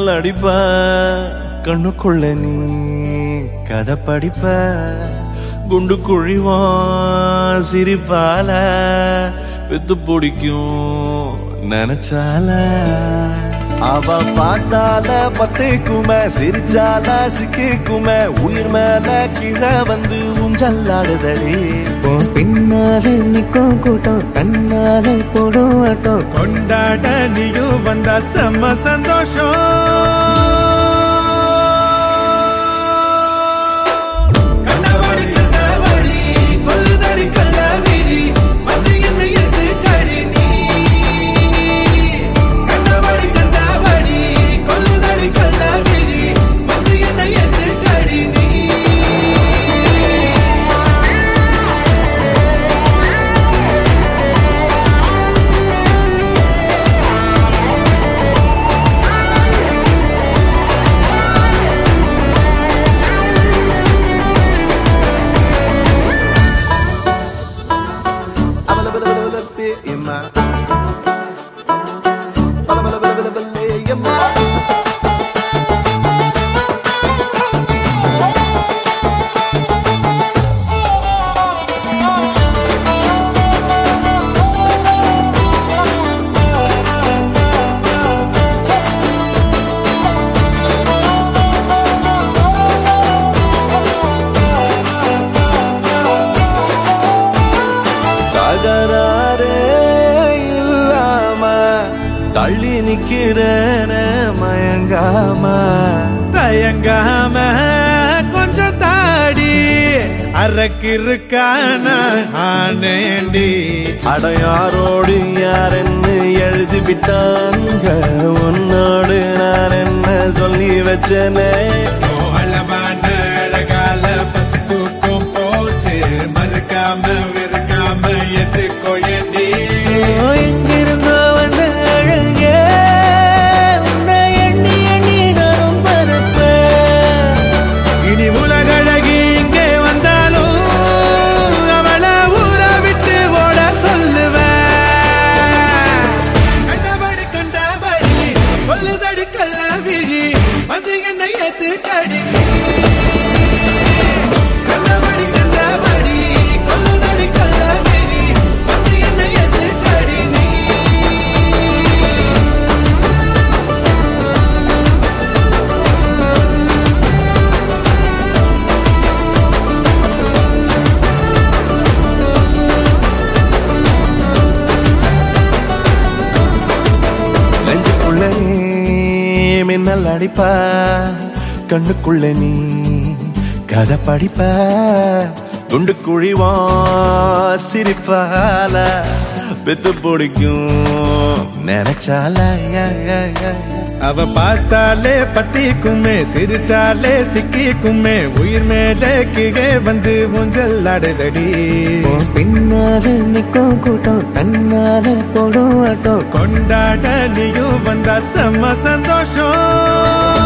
மின்னல் அடிப்ப கண்ணுக்குள்ள நீ கதை படிப்ப குண்டு குழிவான் சிரிப்பால பெத்து பிடிக்கும் நினைச்சால அவ பார்த்தால பத்தைக்குமே சிரிச்சால சிக்கிக்குமே உயிர் மேல கீழே வந்து ஊஞ்சல்லாடுதடி உன் பின்னால நிக்கும் கூட்டம் தன்னால போடும் ஆட்டம் கொண்டாட நீயும் வந்தா செம்ம சந்தோஷம் கண்டபடி கண்டபடி கொல்லுதடி கள்ளவிழி வந்து என்னை எது கடி நீ கண்டபடி கண்டபடி கொல்லுதடி கள்ளவிழி வந்து என்னை எது கடி நீ தகராறே இல்லாம தள்ளி நிக்கிறேன மயங்காம தயங்காம கொஞ்சம் தாடி அரக்கிருக்கான ஆனேண்டி அடையாரோடு யாரென்னு எழுதி விட்டாங்க உன்னோடு நான் என்ன சொல்லி வச்சனே அளவான அழகால பசி தூக்கம் போச்சு மறுக்காம வெறுக்காம எது கொயண்டி எங்கிருந்தோ வந்த அழகே உன்னை எண்ணி எண்ணி நானும் பரப்பேன் இனி உலகழகி இங்கே வந்தாலும் அவளை ஊற விட்டு ஓட சொல்லுவேன் கண்டபடி கண்டபடி கொல்லுதடி கள்ளவிழி வந்து என்னை ஏத்து கடி கண்டபடி கண்டபடி கொல்லுதடி கள்ளவிழி வந்து என்னை ஏத்து கடி நீ நெஞ்சுக்குள்ள நீ மின்னல் அடிப்ப கண்ணுக்குள்ள நீ கதை படிப்ப குண்டு குழிவா சிரிப்பால பெத்து பிடிக்கும் நினைச்சால யா, யா, யா, யா. அவ பார்த்தாலே பத்திக்குமே சிரிச்சாலே சிக்கிக்குமே உயிர் மேல கீழே வந்து ஊஞ்சல் ஆடுதடி உன் பின்னால நிக்கும் கூட்டம் தன்னால போடும் ஆட்டம் கொண்டாட நீயும் வந்தா செம்ம சந்தோஷம்